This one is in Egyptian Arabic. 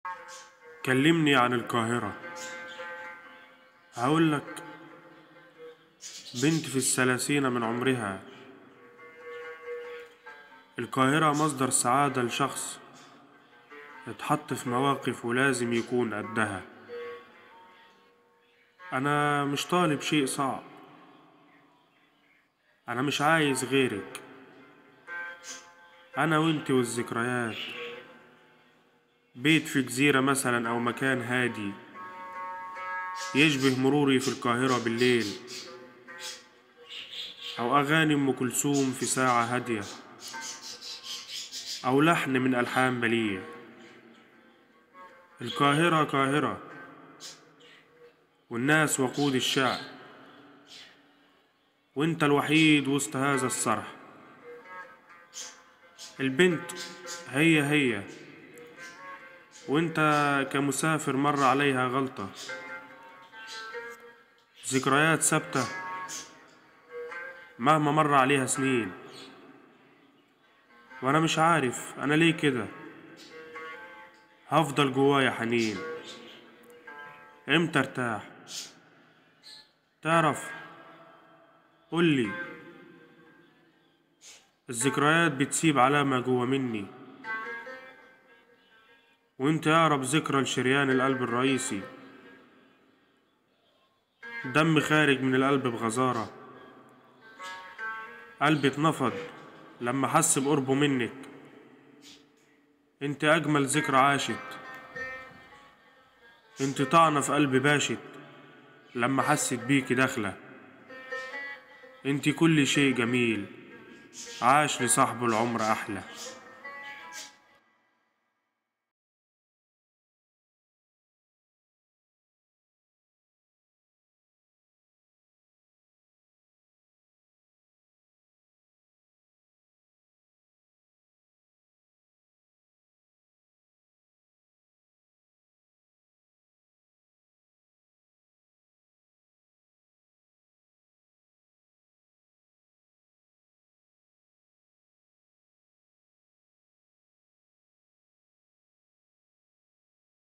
كلمني عن القاهرة هقولك بنت في الثلاثين من عمرها القاهرة مصدر سعادة لشخص اتحط في مواقف ولازم يكون قدها أنا مش طالب شيء صعب أنا مش عايز غيرك أنا وإنتي والذكريات بيت في جزيرة مثلا أو مكان هادي يشبه مروري في القاهرة بالليل أو أغاني أم كلثوم في ساعة هادية أو لحن من ألحان بليغ القاهرة قاهرة والناس وقود الشعب وانت الوحيد وسط هذا الصرح البنت هي هي وانت كمسافر مر عليها غلطة ذكريات ثابتة مهما مر عليها سنين وانا مش عارف انا ليه كده هفضل جوايا حنين امتى ارتاح تعرف قولي الذكريات بتسيب علامة جوا مني وانت اقرب ذكرى لشريان القلب الرئيسي دم خارج من القلب بغزارة قلبي اتنفض لما حس بقربه منك انت اجمل ذكرى عاشت انت طعنة في قلبي باشت لما حست بيكي داخلة انت كل شيء جميل عاش لصاحبه العمر احلى